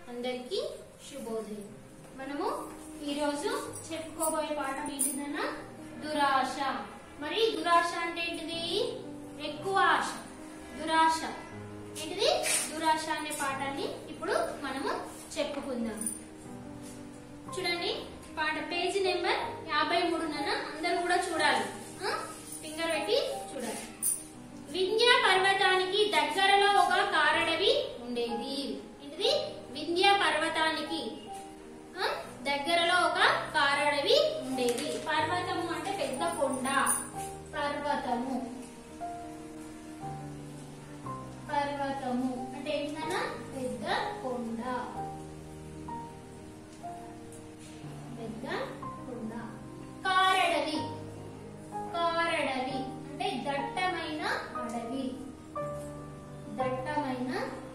అందరికీ శుభోదయం మనము ఈరోజు చెప్పుకోబోయే పాఠం ఏంటిదన్నా దురాశ మరి దురాశ అంటే ఏంటిది ఎక్కువ ఆశ దురాశ ఏంటిది దురాశ అనే పాఠాన్ని ఇప్పుడు మనము చెప్పుకుందాం చూడండి పాట పేజీ నెంబర్ యాభై మూడు నాన్న అందరూ కూడా చూడాలి ఆ? ఫింగర్ పెట్టి చూడాలి వింధ్య పర్వతానికి దగ్గరలో ఒక కారడవి ఉండేది ఏంటిది వింధ్య పర్వతానికి ఆ? దగ్గరలో ఒక కారడవి ఉండేది పర్వతము అంటే పెద్ద కొండ పర్వతము పర్వతము అంటే ఏంటన్నా పెద్ద కొండ పెద్ద కొండ కారడవి కారడవి అంటే దట్టమైన అడవి దట్టమైన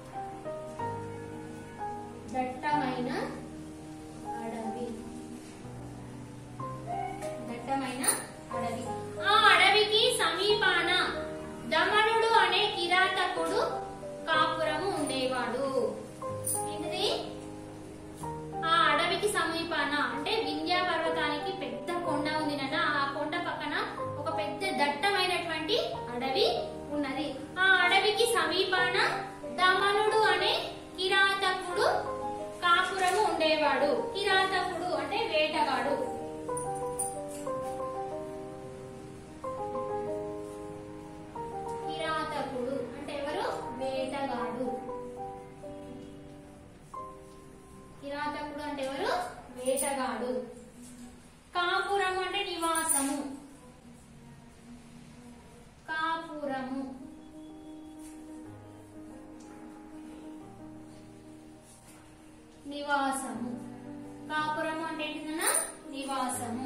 దట్టమైన అడవి దట్టమైన అడవి ఆ అడవికి సమీపాన దమనుడు అనే కిరాతకుడు కాపురము ఉండేవాడు ఏంటిది ఆ అడవికి సమీపాన అంటే వింధ్యా పర్వతానికి పెద్ద కొండ ఉంది నాన్న ఆ కొండ పక్కన ఒక పెద్ద దట్టమైనటువంటి అడవి ఉన్నది ఆ అడవికి సమీపాన దమనుడు అనే కిరాతకుడు కాపురము ఉండేవాడు కిరాతకుడు అంటే వేటగాడు కిరాతకుడు అంటే ఎవరు వేటగాడు కిరాతకుడు అంటే ఎవరు వేటగాడు కాపురము అంటే నివాసము కాపురము నివాసము కాపురము అంటే ఏంటిదన్నా నివాసము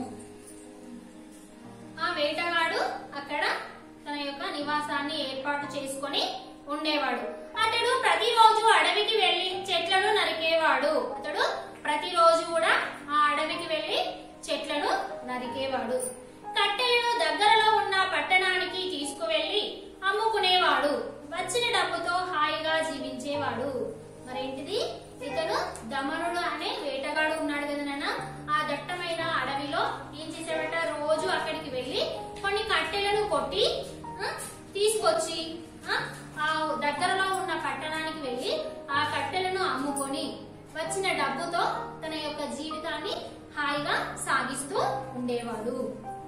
ఆ వేటగాడు అక్కడ తన యొక్క నివాసాన్ని ఏర్పాటు చేసుకొని ఉండేవాడు అతడు ప్రతిరోజు అడవికి వెళ్లి చెట్లను నరికేవాడు అతడు ప్రతిరోజు కూడా ఆ అడవికి వెళ్లి చెట్లను నరికేవాడు కట్టెలను దగ్గరలో ఉన్న పట్టణానికి తీసుకువెళ్లి అమ్ముకునేవాడు వచ్చిన డబ్బుతో హాయిగా జీవించేవాడు మరేంటిది ఇతను దమనుడు అనే వేటగాడు ఉన్నాడు కదా నాన్న ఆ దట్టమైన అడవిలో ఏం చేసేవాట రోజు అక్కడికి వెళ్లి కొన్ని కట్టెలను కొట్టి ఆ, తీసుకొచ్చి ఆ, ఆ దగ్గరలో ఉన్న పట్టణానికి వెళ్లి ఆ కట్టెలను అమ్ముకొని వచ్చిన డబ్బుతో తన యొక్క జీవితాన్ని హాయిగా సాగిస్తూ ఉండేవాడు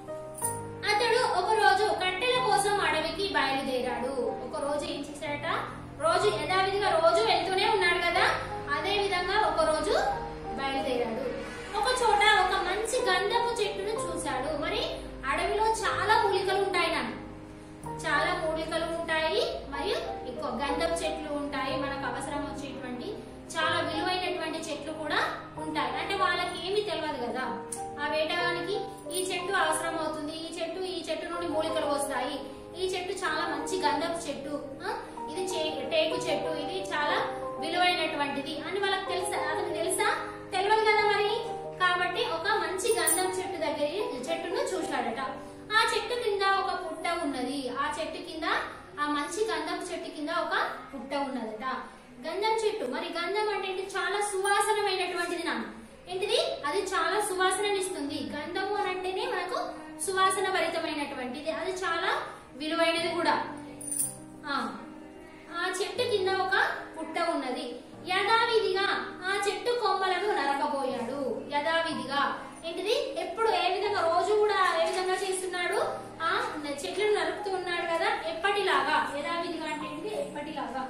అతడు ఒక రోజు కట్టెల కోసం అడవికి బయలుదేరాడు ఒక రోజు ఏం చేశాడట రోజు యథావిధిగా రోజు వెళ్తూనే ఉన్నాడు కదా అదే విధంగా ఒక రోజు బయలుదేరాడు ఒక చోట ఒక మంచి గంధపు చెట్టును చూశాడు మరి అడవిలో చాలా మూలికలు ఉంటాయి నాకు చాలా మూలికలు ఉంటాయి మరియు ఎక్కువ గంధపు చెట్లు ఉంటాయి మనకు అవసరం వచ్చేటువంటి చాలా విలువైనటువంటి చెట్లు కూడా ఉంటాయి అంటే వాళ్ళకి ఏమీ తెలియదు కదా ఆ వేటగానికి ఈ చెట్టు అవసరం అవుతుంది ఈ చెట్టు ఈ చెట్టు నుండి మూలికలు వస్తాయి ఈ చెట్టు చాలా మంచి గంధపు చెట్టు ఆ, ఇది చే- టేకు చెట్టు ఇది చాలా విలువైనటువంటిది అని వాళ్ళకి తెలుసా అతనికి తెలుసా తెలియదు కదా మరి కాబట్టి ఒక మంచి గంధం చెట్టు దగ్గర చెట్టును చూశాడట ఆ చెట్టు కింద ఒక పుట్ట ఉన్నది ఆ చెట్టు కింద ఆ మంచి గంధం చెట్టు కింద ఒక పుట్ట ఉన్నదట గంధం చెట్టు మరి గంధం అంటే ఏంటి? చాలా సువాసనమైనటువంటిది నాన్న ఏంటిది అది చాలా సువాసననిస్తుంది గంధము అని అంటేనే మనకు సువాసన భరితమైనటువంటిది అది చాలా విలువైనది కూడా ఆ ఆ చెట్టు కింద ఒక పుట్ట ఉన్నది యథావిధిగా ఆ చెట్టు కొమ్మలను నరకబోయాడు యథావిధిగా ఏంటిది ఎప్పుడు ఏ విధంగా రోజు కూడా ఏ విధంగా చేస్తున్నాడు ఆ చెట్లను నరుకుతూ ఉన్నాడు కదా ఎప్పటిలాగా యథావిధిగా అంటే ఏంటి ఎప్పటిలాగా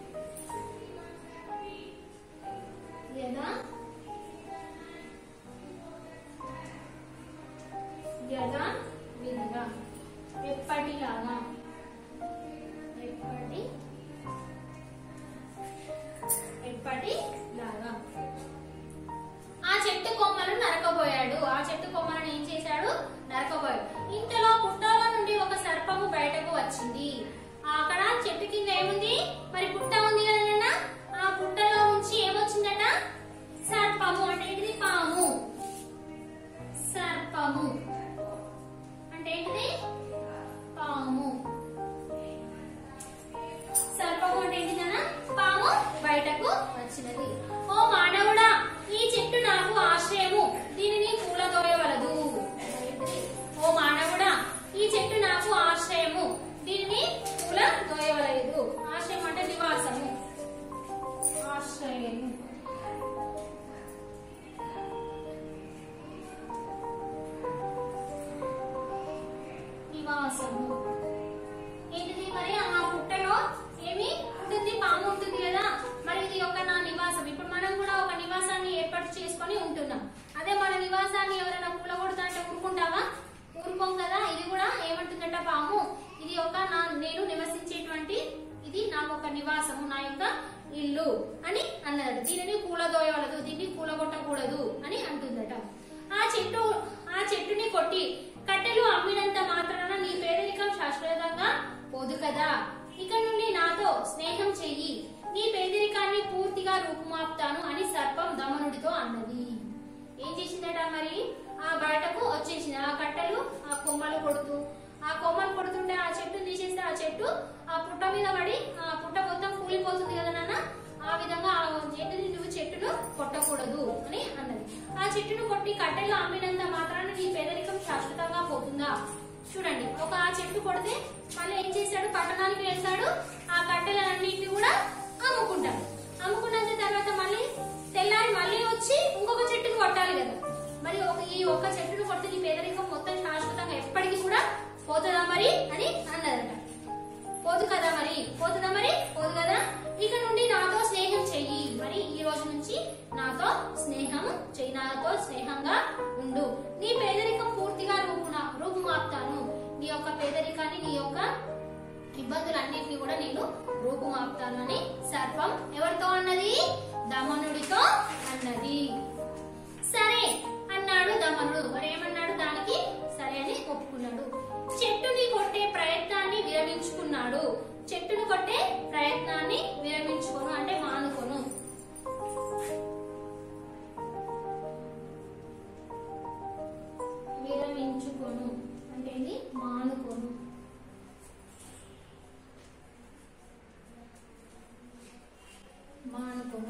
యథా యథా విధిగా ఎప్పటిలాగా ఎప్పటి ఎప్పటిలాగా ఆ చెట్టు కొమ్మలను నరకబోయాడు ఆ చెట్టు కొమ్మలను ఏం చేశాడు నరకబోయాడు ఇంతలో పుట్టలో నుండి ఒక సర్పము బయటకు వచ్చింది ఆ అక్కడ చెట్టు కింద ఏముంది మరి పుట్ట ఉంది కదా నాన్న? ఆ పుట్టలో నుంచి ఏమొచ్చిందట సర్పము అంటే ఏంటిది పాము సర్పము అంటే ఏంటిది పాము సర్పము అంటే ఏంటిదన్నా పాము బయటకు వచ్చినది ఓ మానవుడా ఈ చెట్టు నాకు ఆశ్రయము దీనిని కూలదోయవలదు ఓ మానవుడా ఈ చెట్టు నాకు ఆశ్రయము దీనిని కూలదోయవలదు ఆశ్రయం అంటే నివాసము ఆశ్రయము నివాసము ఏంటిది మరి ఆ పుట్టలో ఏమి ఉంటుంది పాము ఉంటుంది కదా మరి ఇది ఒక నా నివాసం ఇప్పుడు మనం కూడా ఒక నివాసాన్ని ఏర్పాటు చేసుకొని ఉంటున్నాం అదే మన నివాసాన్ని ఎవరైనా కూలగొడతా అంటే ఊరుకుంటావా ఊరుకోం కదా ఇది కూడా ఏమంటుందంట పాము ఇది ఒక నా నేను నివసించేటువంటి ఇది నాకు ఒక నివాసము నా యొక్క ఇల్లు అని అన్నదట దీనిని కూలదోయవలదు దీన్ని కూలగొట్టకూడదు అని అంటుందట ఆ చెట్టు ఆ చెట్టుని కొట్టి కట్టెలు అమ్మినంత మాత్రాన నీ పేదరికం శాశ్వతంగా పోదు కదా ఇక నుండి నాతో స్నేహం చెయ్యి నీ పేదరికాన్ని పూర్తిగా రూపుమాపుతాను అని సర్పం దమనుడితో అన్నది ఏం చేసిందట మరి ఆ బయటకు వచ్చేసింది ఆ కట్టెలు ఆ కొమ్మలు కొడుతూ ఆ కొమ్మలు కొడుతుంటే ఆ చెట్టు తీసేస్తే ఆ చెట్టు ఆ పుట్ట మీద పడి ఆ పుట్ట మొత్తం కూలిపోతుంది కదా నాన్న ఆ విధంగా ఆ ఏంటిది నువ్వు చెట్టును కొట్టకూడదు అని అన్నది ఆ చెట్టును కొట్టి కట్టెలు అమ్మినంత మాత్రాన నీ పేదరికం శాశ్వతంగా పోతుందా చూడండి ఒక ఆ చెట్టు కొడితే మళ్ళీ ఏం చేశాడు పట్టణానికి వెళ్తాడు ఆ కట్టెలన్నింటినీ కూడా అమ్ముకుంటాడు అమ్ముకున్నంత తర్వాత మళ్ళీ తెల్లారి మళ్ళీ వచ్చి ఇంకొక చెట్టును కొట్టాలి కదా మరి ఒక ఈ ఒక్క చెట్టును కొడితే నీ పేదరికం మొత్తం శాశ్వతంగా ఎప్పటికీ కూడా పోతుందా మరి అని అన్నదట పోదు కదా మరి పోతుందా మరి పోదు కదా ఇక నుండి నాతో స్నేహం చెయ్యి మరి ఈ రోజు నుంచి నాతో స్నేహం చెయ్యి నాతో స్నేహంగా ఉండు నీ పేదరికం పూర్తిగా రూపున రూపుమాపుతాను నీ యొక్క పేదరికాన్ని నీ యొక్క ఇబ్బందులన్నింటినీ కూడా నేను రూపుమాపుతాను అని సర్పం ఎవరితో అన్నది దమనుడితో అన్నది సరే అన్నాడు దమనుడు మరి ఏమన్నాడు దానికి సరే అని ఒప్పుకున్నాడు చెట్టుని కొట్టే ప్రయత్నాన్ని విరమించుకున్నాడు చెట్టును కొట్టే ప్రయత్నాన్ని విరమించుకోను అంటే మానుకోను విరమించుకోను అంటే ఇది మానుకోను మానుకోను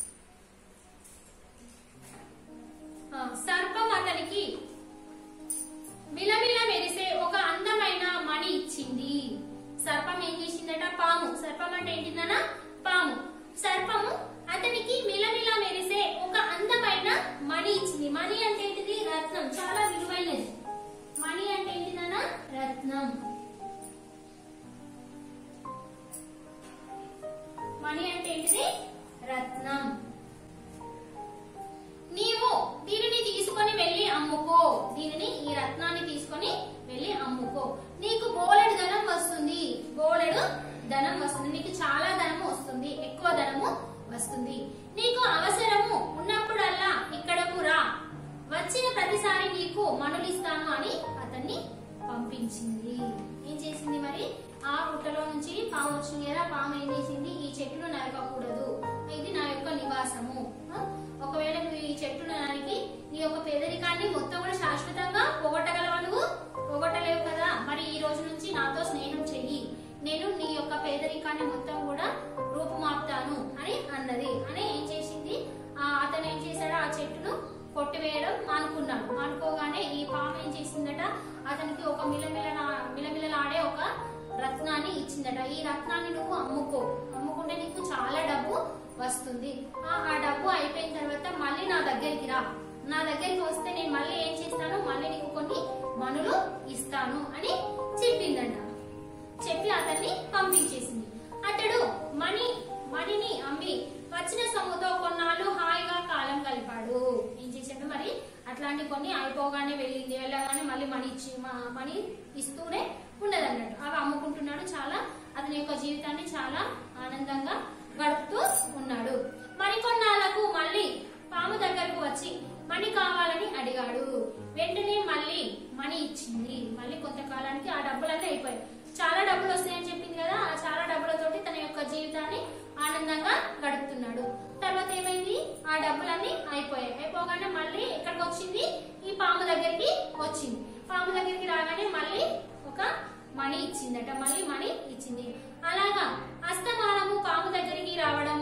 ఆ, సర్పం అతనికి మిలమిల మెరిసే ఒక అందమైన మణి ఇచ్చింది సర్పం ఏం చేసిందట పాము సర్పం అంటే ఏంటిదన్న పాము సర్పము అతనికి మిలమిల మెరిసే ఒక అందమైన మణి ఇచ్చింది మణి అంటే ఏంటిది రత్నం చాలా విలువైనది మణి అంటే ఏంటిదన్న రత్నం మణి అంటే ఏంటిది రత్నం నీవు దీనిని తీసుకొని వెళ్ళి అమ్ముకో దీనిని ఈ రత్నాన్ని తీసుకొని వెళ్ళి అమ్ముకో నీకు బోలెడు ధనం వస్తుంది బోలెడు ధనం వస్తుంది నీకు చాలా ధనము వస్తుంది ఎక్కువ ధనము వస్తుంది నీకు అవసరము ఉన్నప్పుడల్లా ఇక్కడకు రా వచ్చిన ప్రతిసారి నీకు మనులిస్తాను అని అతన్ని పంపించింది ఏం చేసింది మరి ఆ పుట్టలో నుంచి పాము వచ్చింది కదా పాము ఏం చేసింది ఈ చెట్టును నరకకూడదు ఇది నా యొక్క నివాసము ఆ? ఒకవేళ నువ్వు ఈ చెట్టును నరికి నీ యొక్క పేదరికాన్ని మొత్తం కూడా శాశ్వతంగా పోగొట్టగలవా నువ్వు పోగొట్టలేవు కదా మరి ఈ రోజు నుంచి నాతో స్నేహం చెయ్యి నేను నీ యొక్క పేదరికాన్ని మొత్తం కూడా రూపుమాపుతాను అని అన్నది అని ఏం చేసింది ఆ అతను ఏం చేశాడు ఆ చెట్టును కొట్టివేయడం మానుకున్నాడు మానుకోగానే ఈ పాము ఏం చేసిందట అతనికి ఒక మిలమిల మిలమిలలాడే ఒక రత్నాన్ని ఇచ్చిందట ఈ రత్నాన్ని నువ్వు అమ్ముకో అమ్ముకుంటే నీకు చాలా డబ్బు వస్తుంది ఆ ఆ డబ్బు అయిపోయిన తర్వాత మళ్ళీ నా దగ్గరికి రా నా దగ్గరికి వస్తే నేను మళ్ళీ ఏం చేస్తాను మళ్ళీ నీకు కొన్ని మనులు ఇస్తాను అని చెప్పిందంట చెప్పి అతన్ని పంపించేసింది అతడు మణి మణిని అమ్మి వచ్చిన సొమ్ముతో కొన్నాళ్ళు హాయిగా కాలం కలిపాడు ఏం చేశాడు మరి అట్లాంటి కొన్ని అయిపోగానే వెళ్ళింది వెళ్ళగానే మళ్ళీ మణి ఇచ్చి మ- మణి ఇస్తూనే ఉండదన్నట్టు అవి అమ్ముకుంటున్నాడు చాలా అతని యొక్క జీవితాన్ని చాలా ఆనందంగా గడుపుతూ ఉన్నాడు మరికొన్నాళ్లకు మళ్ళీ పాము దగ్గరకు వచ్చి మణి కావాలని అడిగాడు వెంటనే మళ్ళీ మణి ఇచ్చింది మళ్ళీ కొంతకాలానికి ఆ డబ్బులన్నీ అయిపోయాయి చాలా డబ్బులు వస్తాయని చెప్పింది కదా ఆ చాలా డబ్బులతోటి తన యొక్క జీవితాన్ని ఆనందంగా గడుపుతున్నాడు తర్వాత ఏమైంది ఆ డబ్బులన్నీ అయిపోయాయి అయిపోగానే మళ్ళీ ఎక్కడికి వచ్చింది ఈ పాము దగ్గరికి వచ్చింది పాము దగ్గరికి రాగానే మళ్ళీ ఒక మణి ఇచ్చిందట మళ్ళీ మణి ఇచ్చింది అలాగా అస్తమానము పాము దగ్గరికి రావడం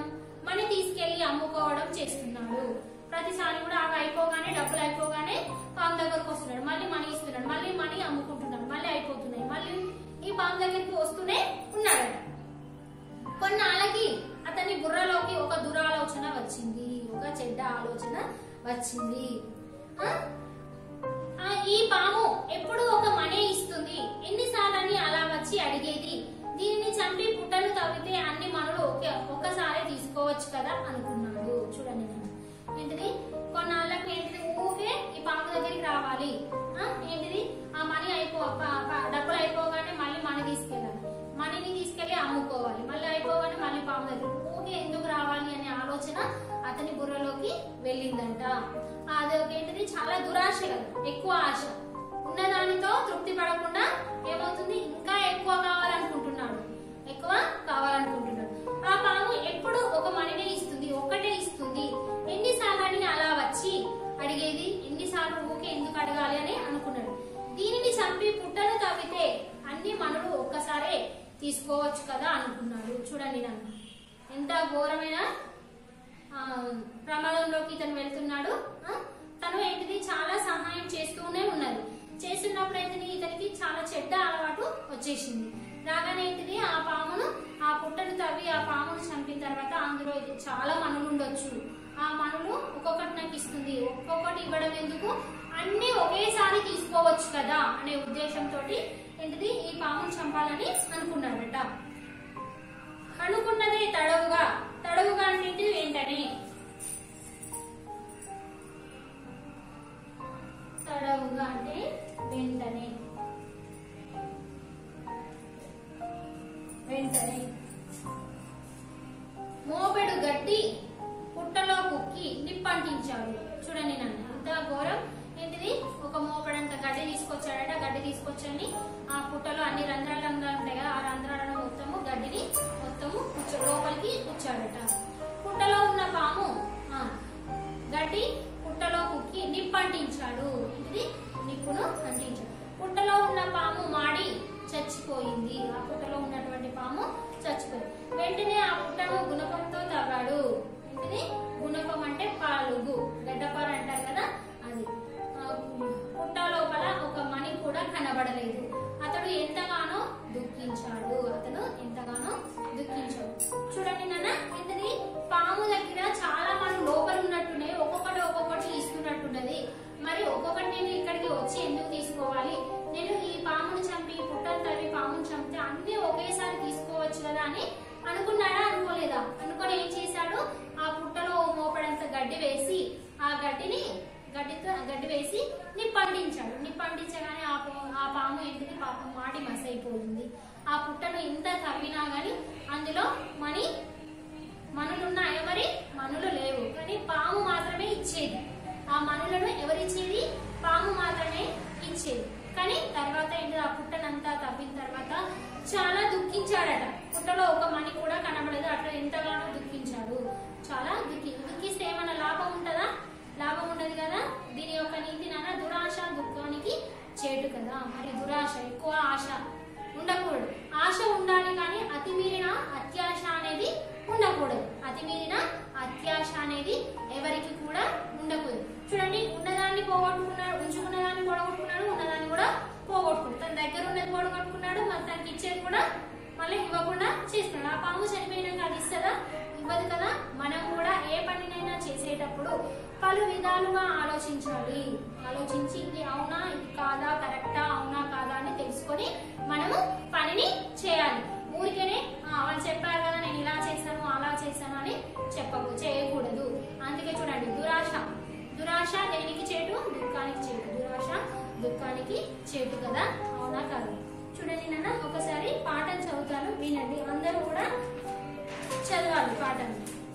మనీ తీసుకెళ్లి అమ్ముకోవడం చేస్తున్నాడు ప్రతిసారి కూడా అవి అయిపోగానే డబ్బులు అయిపోగానే పాము దగ్గరకు వస్తున్నాడు మళ్ళీ మనీ ఇస్తున్నాడు మళ్ళీ మనీ అమ్ముకుంటున్నాడు మళ్ళీ అయిపోతున్నాయి మళ్ళీ ఈ పాము దగ్గరికి వస్తూనే ఉన్నాడట కొన్నాళ్ళకి అతని బుర్రలోకి ఒక దురాలోచన వచ్చింది ఒక చెడ్డ ఆలోచన వచ్చింది ఆ? ఆ, ఈ పాము ఎప్పుడు ఒక మనీ ఇస్తుంది ఎన్నిసార్లని అలా వచ్చి అడిగేది దీనిని చంపి పుట్టలు తవ్వితే అన్ని మనులు ఒకే ఒక్కసారి తీసుకోవచ్చు కదా అనుకున్నాడు చూడండి నాన్న. ఏంటిది కొన్నాళ్ళకి ఏంటిది ఊకే ఈ పాము దగ్గరికి రావాలి ఆ, ఏంటిది ఆ మనీ అయిపో ప- ప- డబ్బులు అయిపోగానే మళ్ళీ మనీ తీసుకెళ్ళాలి మనీని తీసుకెళ్లి అమ్ముకోవాలి మళ్ళీ అయిపోగానే మళ్ళీ పాము దగ్గర ఊకే ఎందుకు రావాలి అనే ఆలోచన అతని బుర్రలోకి వెళ్ళిందంట అది ఒక ఏంటిది చాలా దురాశ కదా ఎక్కువ ఆశ ఉన్నదానితో తృప్తి పడకుండా ఏమవుతుంది ఇంకా ఎక్కువ కావాలనుకుంటున్నాడు ఎక్కువ కావాలనుకుంటున్నాడు ఆ పాము ఎప్పుడు ఒక మనినే ఇస్తుంది ఒక్కటే ఇస్తుంది ఎన్నిసార్లు అలా వచ్చి అడిగేది ఎన్నిసార్లు ఊకే ఎందుకు అడగాలి అని అనుకున్నాడు దీనిని చంపి పుట్టను తవ్వితే అన్ని మనులు ఒక్కసారే తీసుకోవచ్చు కదా అనుకున్నాడు చూడండి నన్ను ఎంత ఘోరమైన ఆ, ప్రమాదంలోకి ఇతను వెళ్తున్నాడు ఆ, తను ఏంటిది చాలా సహాయం చేస్తూనే ఉన్నది చేస్తున్నప్పుడు ఏంటిది ఇతనికి చాలా చెడ్డ అలవాటు వచ్చేసింది రాగానే ఏంటిది ఆ పామును ఆ పుట్టను తవ్వి ఆ పామును చంపిన తర్వాత అందులో ఇది చాలా మనులు ఉండొచ్చు ఆ మనులు ఒక్కొక్కటి నాకు ఇస్తుంది ఒక్కొక్కటి ఇవ్వడం ఎందుకు అన్ని ఒకేసారి తీసుకోవచ్చు కదా అనే ఉద్దేశంతో ఏంటిది ఈ పామును చంపాలని అనుకున్నాడట అనుకున్నదే తడవుగా తడవుగా అంటే ఏంటని తడవుగా అంటే వెంటనే వెంటనే మోపెడు గట్టి పుట్టలో కుక్కి నిప్పంటించాడు చూడండి నన్ను ఇంత ఘోరం ఏంటిది ఒక మోపెడంత గడ్డి తీసుకొచ్చాడట గడ్డి తీసుకొచ్చని ఆ పుట్టలో అన్ని రంధ్రాలు రంధ్రాలు ఉంటాయి కదా ఆ రంధ్రాలను మొత్తము గడ్డిని మొత్తము కూర్చో లోపలికి కూర్చాడట పుట్టలో ఉన్న పాము ఆ, గడ్డి పుట్టలో కుక్కి నిప్పంటించాడు ఇది నిప్పును అంటించాడు పుట్టలో ఉన్న పాము మాడి చచ్చిపోయింది ఆ పుట్టలో ఉన్నటువంటి పాము చచ్చిపోయింది వెంటనే ఆ పుట్టను గుణపంతో తవ్వాడు ఏంటిది గుణపం అంటే పాలుగు గడ్డపార అంటారు కదా అది ఆ, పుట్ట లోపల ఒక మణి కూడా కనబడలేదు అతడు ఎంతగానో దుఃఖించాడు అతను ఎంతగానో దుఃఖించాడు చూడండి నాన్న ఏంటిది పాము దగ్గర చాలా మనం లోపల ఉన్నట్టునే ఒక్కొక్కటి ఒక్కొక్కటి ఇస్తున్నట్టున్నది మరి ఒక్కొక్కటి నేను ఇక్కడికి వచ్చి ఎందుకు తీసుకోవాలి నేను ఈ పామును చంపి పుట్టను తవ్వి పామును చంపితే అన్ని ఒకేసారి తీసుకోవచ్చు కదా అని అనుకున్నాడా అనుకోలేదా అనుకొని ఏం చేశాడు ఆ పుట్టలో ఓ మోపడంత గడ్డి వేసి ఆ గడ్డిని గడ్డితో గడ్డి వేసి నిప్పండించాడు నిప్పండించగానే ఆ పా- ఆ పాము ఏంటిది పాపం మాడి మసైపోయింది ఆ పుట్టను ఇంత తవ్వినా గాని అందులో మణి మనులున్నాయా మరి మనులు లేవు కానీ పాము మాత్రమే ఇచ్చేది ఆ మనులను ఎవరిచ్చేది పాము మాత్రమే ఇచ్చేది కానీ తర్వాత ఏంటి ఆ పుట్టనంతా తవ్విన తర్వాత చాలా దుఃఖించాడట పుట్టలో ఒక మణి కూడా కనబడదు అట్లా ఎంతగానో దుఃఖించాడు చాలా దుఃఖి దుఃఖిస్తే ఏమైనా లాభం ఉంటుందా లాభం ఉండదు కదా దీని యొక్క నీతి నాన్న దురాశ దుఃఖానికి చేటు కదా మరి దురాశ ఎక్కువ ఆశ ఉండకూడదు ఆశ ఉండాలి కానీ అతిమీరిన అత్యాశ అనేది ఉండకూడదు అతిమీరిన అత్యాశ అనేది ఎవరికి కూడా ఉండకూడదు చూడండి ఉన్నదాన్ని పోగొట్టుకున్నాడు ఉంచుకున్న దాన్ని పోగొట్టుకున్నాడు ఉన్నదాన్ని కూడా పోగొట్టుకున్నాడు తన దగ్గర ఉన్నది పోగొట్టుకున్నాడు మరి తనకి ఇచ్చేది కూడా మళ్ళీ ఇవ్వకుండా చేస్తున్నాడు ఆ పాము చనిపోయినాక అది ఇస్తుందా ఇవ్వదు కదా మనం కూడా ఏ పనినైనా చేసేటప్పుడు పలు విధాలుగా ఆలోచించాలి ఆలోచించి ఇది అవునా ఇది కాదా కరెక్టా అవునా కాదా అని తెలుసుకొని మనము పనిని చేయాలి ఊరికేనే "ఆ, వాళ్ళు చెప్పారు కదా నేను ఇలా చేశాను అలా చేశాను అని చెప్పకు చేయకూడదు అందుకే చూడండి దురాశ దురాశ దేనికి చేటు దుఃఖానికి చేటు దురాశ దుఃఖానికి చేటు కదా అవునా కాదు చూడండి నాన్న ఒకసారి పాఠం చదువుతాను వినండి అందరూ కూడా చదవాలి పాఠం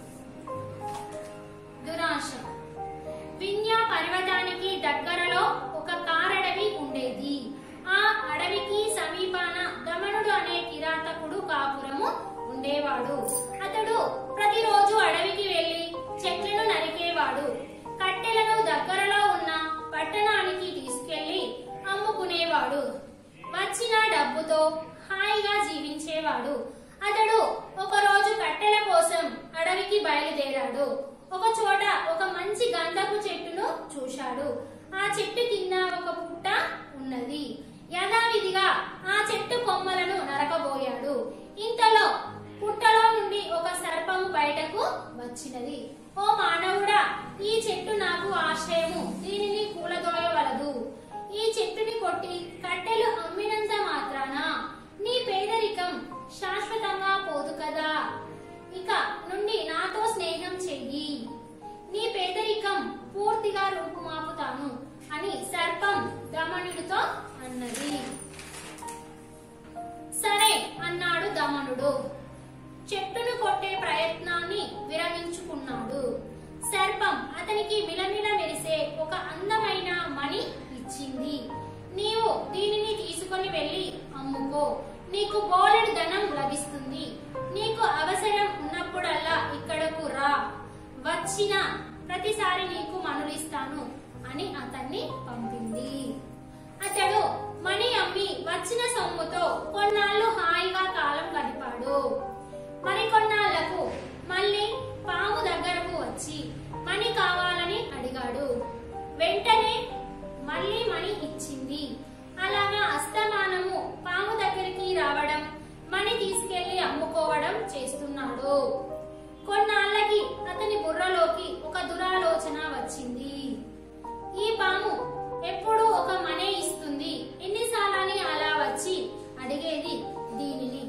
దురాశ విన్యా పర్వతానికి దగ్గరలో ఒక కారడవి ఉండేది ఆ అడవికి సమీపాన దమనుడు అనే కిరాతకుడు కాపురము ఉండేవాడు అతడు ప్రతిరోజు అడవికి వెళ్లి చెట్లను నరికేవాడు కట్టెలను దగ్గరలో ఉన్న పట్టణానికి తీసుకెళ్లి అమ్ముకునేవాడు వచ్చిన డబ్బుతో హాయిగా జీవించేవాడు అతడు ఒక రోజు కట్టెల కోసం అడవికి బయలుదేరాడు ఒక చోట ఒక మంచి గంధపు చెట్టును చూశాడు ఆ చెట్టు కింద ఒక పుట్ట ఉన్నది యథావిధిగా ఆ చెట్టు కొమ్మలను నరకబోయాడు ఇంతలో పుట్టలో నుండి ఒక సర్పము బయటకు వచ్చినది ఓ మానవుడా ఈ చెట్టు నాకు ఆశ్రయము దీనిని కూలదోయవలదు ఈ చెట్టుని కొట్టి కట్టెలు అమ్మినంత మాత్రాన నీ పేదరికం శాశ్వతంగా పోదు కదా ఇక నుండి నాతో స్నేహం చెయ్యి నీ పేదరికం పూర్తిగా రూపుమాపుతాను అని సర్పం దమనుడితో అన్నది సరే అన్నాడు దమనుడు చెట్టును కొట్టే ప్రయత్నాన్ని విరమించుకున్నాడు సర్పం అతనికి మిలమిల మెరిసే ఒక అందమైన మణి ఇచ్చింది నీవు దీనిని తీసుకొని వెళ్ళి అమ్ముకో నీకు బోలెడు ధనం లభిస్తుంది నీకు అవసరం ఉన్నప్పుడల్లా ఇక్కడకు రా వచ్చిన ప్రతిసారి నీకు మనులిస్తాను అని అతన్ని పంపింది అతడు మణి అమ్మి వచ్చిన సొమ్ముతో కొన్నాళ్ళు హాయిగా కాలం గడిపాడు మరికొన్నాళ్లకు మళ్ళీ పాము దగ్గరకు వచ్చి మణి కావాలని అడిగాడు వెంటనే మళ్ళీ మణి ఇచ్చింది అలాగా అస్తమానము పాము దగ్గరికి రావడం మణి తీసుకెళ్లి అమ్ముకోవడం చేస్తున్నాడు కొన్నాళ్ళకి అతని బుర్రలోకి ఒక దురాలోచన వచ్చింది ఈ పాము ఎప్పుడూ ఒక మనే ఇస్తుంది ఎన్నిసార్లని అలా వచ్చి అడిగేది దీనిని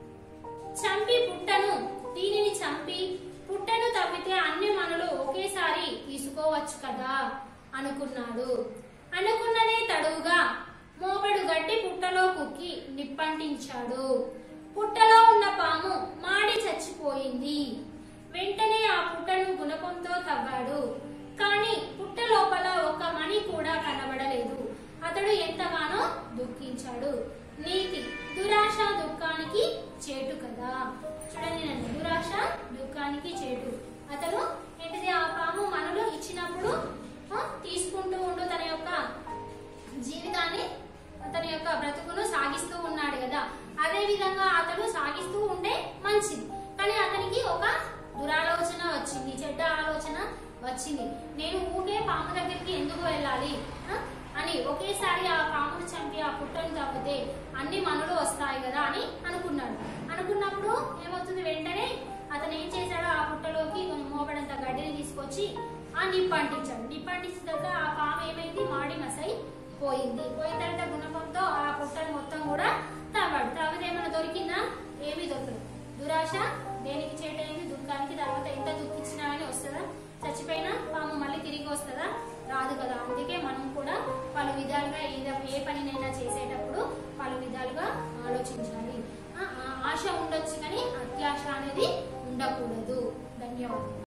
చంపి పుట్టను దీనిని చంపి పుట్టను తవ్వితే అన్ని మనులు ఒకేసారి తీసుకోవచ్చు కదా అనుకున్నాడు అనుకున్నదే తడువుగా మోపెడు గడ్డి పుట్టలో కుక్కి నిప్పంటించాడు పుట్టలో ఉన్న పాము మాడి చచ్చిపోయింది వెంటనే ఆ పుట్టను గుణపంతో తవ్వాడు కానీ పుట్ట లోపల ఒక మణి కూడా కనబడలేదు అతడు ఎంతగానో దుఃఖించాడు నీతి దురాశ దుఃఖానికి చేటు కదా చూడండి నన్ను దురాశ దుఃఖానికి చేటు అతను ఏంటిది ఆ పాము మనులు ఇచ్చినప్పుడు ఆ, తీసుకుంటూ ఉండు తన యొక్క జీవితాన్ని తన యొక్క బ్రతుకును సాగిస్తూ ఉన్నాడు కదా అదే విధంగా అతడు సాగిస్తూ ఉంటే మంచిది కానీ అతనికి ఒక దురాలోచన వచ్చింది చెడ్డ ఆలోచన వచ్చింది నేను ఊకే పాము దగ్గరికి ఎందుకు వెళ్ళాలి ఆ? అని ఒకేసారి ఆ పామును చంపి ఆ పుట్టను తప్పితే అన్ని మనులు వస్తాయి కదా అని అనుకున్నాడు అనుకున్నప్పుడు ఏమవుతుంది వెంటనే అతను ఏం చేశాడో ఆ పుట్టలోకి కొంచెం మోపడంత గడ్డిని తీసుకొచ్చి ఆ నిప్పు అంటించాడు నిప్పు అంటించిన తర్వాత ఆ పాము ఏమైంది మాడి మసై పోయింది పోయిన తర్వాత గుణపంతో ఆ పుట్టను మొత్తం కూడా తవ్వాడు తవ్వితే ఏమైనా దొరికిందా ఏమీ దొరకదు దురాశ దేనికి చేయటం దుఃఖానికి తర్వాత ఎంత దుఃఖించినా కానీ వస్తుందా చచ్చిపోయినా పాము మళ్ళీ తిరిగి వస్తుందా రాదు కదా అందుకే మనం కూడా పలు విధాలుగా ఏదో ఏ పనినైనా చేసేటప్పుడు పలు విధాలుగా ఆలోచించాలి ఆ, ఆ ఆశ ఉండొచ్చు కానీ అత్యాశ అనేది ఉండకూడదు ధన్యవాదాలు